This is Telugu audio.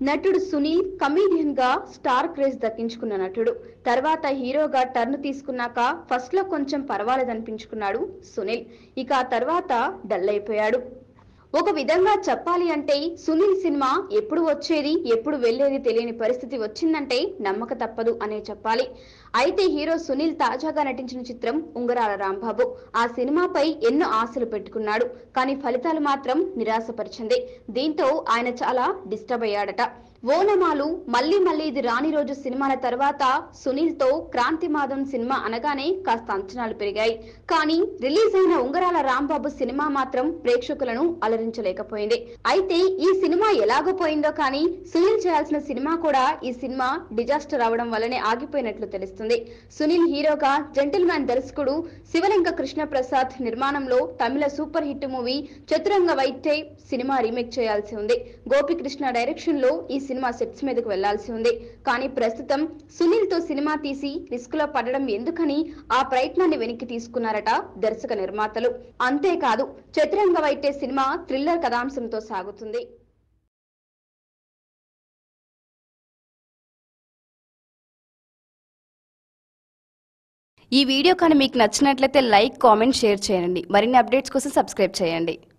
నటుడు సునీల్ కమీడియన్ గా స్టార్ క్రేజ్ దక్కించుకున్న నటుడు తర్వాత హీరోగా టర్న్ తీసుకున్నాక ఫస్ట్ లో కొంచెం పర్వాలేదనిపించుకున్నాడు సునీల్ ఇక ఆ తర్వాత డల్ అయిపోయాడు ఒక విధంగా చెప్పాలి అంటే సునీల్ సినిమా ఎప్పుడు వచ్చేది ఎప్పుడు వెళ్ళేది తెలియని పరిస్థితి వచ్చిందంటే నమ్మక తప్పదు అనే చెప్పాలి అయితే హీరో సునీల్ తాజాగా నటించిన చిత్రం ఉంగరాల రాంబాబు ఆ సినిమాపై ఎన్నో ఆశలు పెట్టుకున్నాడు కానీ ఫలితాలు మాత్రం నిరాశపరిచింది దీంతో ఆయన చాలా డిస్టర్బ్ అయ్యాడట ఓనమాలు మళ్ళీ మళ్ళీ ఇది రాని రోజు సినిమాల తర్వాత సునీల్ తో క్రాంతి మాధవన్ సినిమా అనగానే కాస్త అంచనాలు పెరిగాయి కానీ రిలీజ్ అయిన ఉంగరాల రాంబాబు సినిమా మాత్రం ప్రేక్షకులను అలరించలేకపోయింది అయితే ఈ సినిమా ఎలాగో పోయిందో కానీ సునీల్ చేయాల్సిన సినిమా కూడా ఈ సినిమా డిజాస్టర్ అవడం వల్లనే ఆగిపోయినట్లు తెలుస్తుంది సునీల్ హీరోగా జెంటిల్ మ్యాన్ దర్శకుడు శివలింగ కృష్ణ ప్రసాద్ నిర్మాణంలో తమిళ సూపర్ హిట్ మూవీ చతురంగ వైట్టే సినిమా రీమేక్ చేయాల్సి ఉంది గోపికృష్ణ డైరెక్షన్ లో ఈ సినిమా సెట్స్ మీదకు వెళ్లాల్సి ఉంది కానీ ప్రస్తుతం సునీల్ తో సినిమా తీసి రిస్క్ లో పడడం ఎందుకని ఆ ప్రయత్నాన్ని వెనక్కి తీసుకున్నారట దర్శక నిర్మాతలు అంతేకాదు చతురంగ వైట్టే సినిమా థ్రిల్లర్ కథాంశంతో సాగుతుంది ఈ వీడియో కానీ మీకు నచ్చినట్లయితే లైక్ కామెంట్ షేర్ చేయండి మరిన్ని అప్డేట్స్ కోసం సబ్స్క్రైబ్ చేయండి